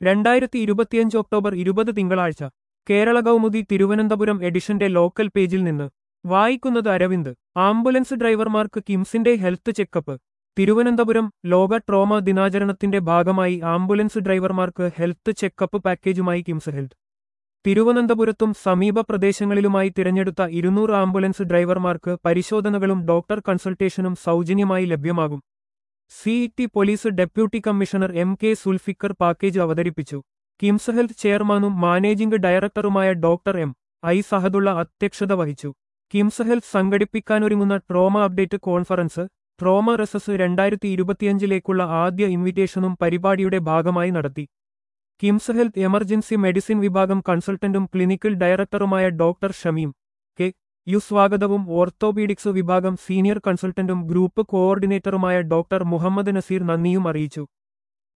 രണ്ടായിരത്തി ഇരുപത്തിയഞ്ച് ഒക്ടോബർ ഇരുപത് തിങ്കളാഴ്ച കേരള കൗമുദി തിരുവനന്തപുരം എഡിഷന്റെ ലോക്കൽ പേജിൽ നിന്ന് വായിക്കുന്നത് അരവിന്ദ് ആംബുലൻസ് ഡ്രൈവർമാർക്ക് കിംസിന്റെ ഹെൽത്ത് ചെക്കപ്പ് തിരുവനന്തപുരം ലോക ട്രോമ ദിനാചരണത്തിന്റെ ഭാഗമായി ആംബുലൻസ് ഡ്രൈവർമാർക്ക് ഹെൽത്ത് ചെക്കപ്പ് പാക്കേജുമായി കിംസ് ഹെൽത്ത് തിരുവനന്തപുരത്തും സമീപ പ്രദേശങ്ങളിലുമായി തിരഞ്ഞെടുത്ത ഇരുന്നൂറ് ആംബുലൻസ് ഡ്രൈവർമാർക്ക് പരിശോധനകളും ഡോക്ടർ കൺസൾട്ടേഷനും സൗജന്യമായി ലഭ്യമാകും CET police deputy commissioner M K Sulfikar package അവതരിപ്പിച്ചു കിംസ് ഹെൽത്ത് ചെയർമാനും മാനേജിംഗ് ഡയറക്ടറുമായ ഡോക്ടർ എം ഐ സഹദുള്ള അധ്യക്ഷത വഹിച്ചു കിംസ് ഹെൽത്ത് സംഘടിപ്പിക്കാനൊരുങ്ങുന്ന trauma update conference trauma Resus രണ്ടായിരത്തി ഇരുപത്തിയഞ്ചിലേക്കുള്ള ആദ്യ ഇൻവിറ്റേഷനും പരിപാടിയുടെ ഭാഗമായി നടത്തി കിംസ് ഹെൽത്ത് എമർജൻസി മെഡിസിൻ വിഭാഗം കൺസൾട്ടന്റും ക്ലിനിക്കൽ ഡയറക്ടറുമായ ഡോക്ടർ ഷമീം കെ യു സ്വാഗതവും ഓർത്തോപീഡിക്സ് വിഭാഗം സീനിയർ കൺസൾട്ടന്റും ഗ്രൂപ്പ് കോഓർഡിനേറ്ററുമായ ഡോക്ടർ മുഹമ്മദ് നസീർ നന്ദിയും അറിയിച്ചു